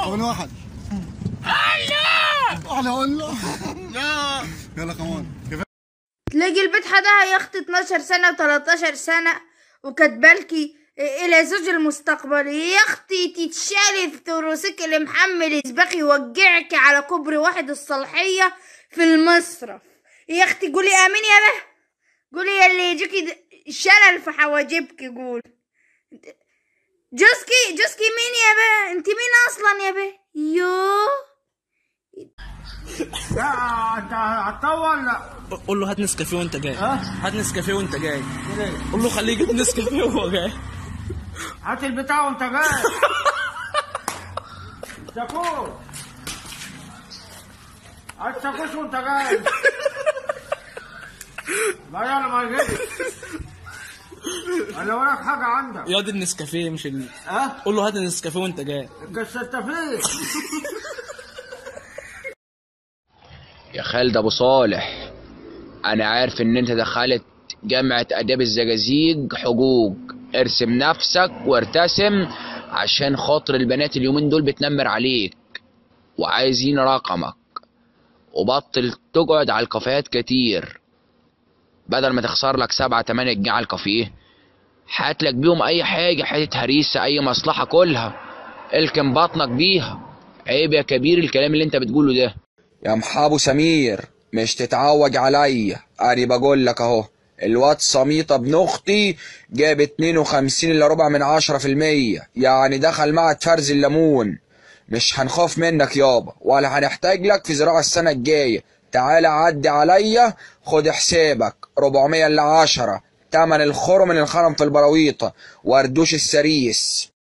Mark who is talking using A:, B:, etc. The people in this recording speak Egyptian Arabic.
A: اول واحد احلى ولا يلا كمان
B: تلاقي البيت حدها يا اختي 12 سنة و13 سنة وكاتبالكي الى زوج المستقبلي يا اختي تتشالي في تروسيكل محمل سباق يوجعك على كوبري واحد الصالحية في المصرف يا اختي قولي امين يا به قولي يا اللي يجيكي د- شلل في حواجبك قول جوزكي جوزكي مين يا به انت مين اصلا يا به يو
C: لا انت هتطول لا
D: قول له هات نسكافيه وانت جاي هات نسكافيه وانت جاي قول له خليه يجيب نسكافيه وهو جاي
C: هات البتاع وانت جاي شاكوش هات شاكوش وانت جاي لا يلا ما يجيش انا وراك حاجة عندك
D: ياض النسكافيه مش ال...
C: ها؟
D: قول له هات النسكافيه وانت جاي
C: قصة فيه
E: يا خالد ابو صالح انا عارف ان انت دخلت جامعة اداب الزجاجيج حقوق ارسم نفسك وارتسم عشان خاطر البنات اليومين دول بتنمر عليك وعايزين رقمك وبطل تقعد على الكافيهات كتير بدل ما تخسر لك سبعة تمانية جنيه على الكافيه هاتلك بيهم اي حاجة حتة هريسة اي مصلحة كلها الكم بطنك بيها عيب يا كبير الكلام اللي انت بتقوله ده يا محابو سمير مش تتعوج عليا انا بقول لك اهو الواد سميطة ابن اختي جاب 52 الا ربع من عشرة في المية يعني دخل معهد فرز الليمون مش هنخاف منك يابا ولا هنحتاج لك في زراعة السنة الجاية تعالى عدي عليا خد حسابك 400 الا 10 تمن الخرم من الخرم في البراويطة وردوش السريس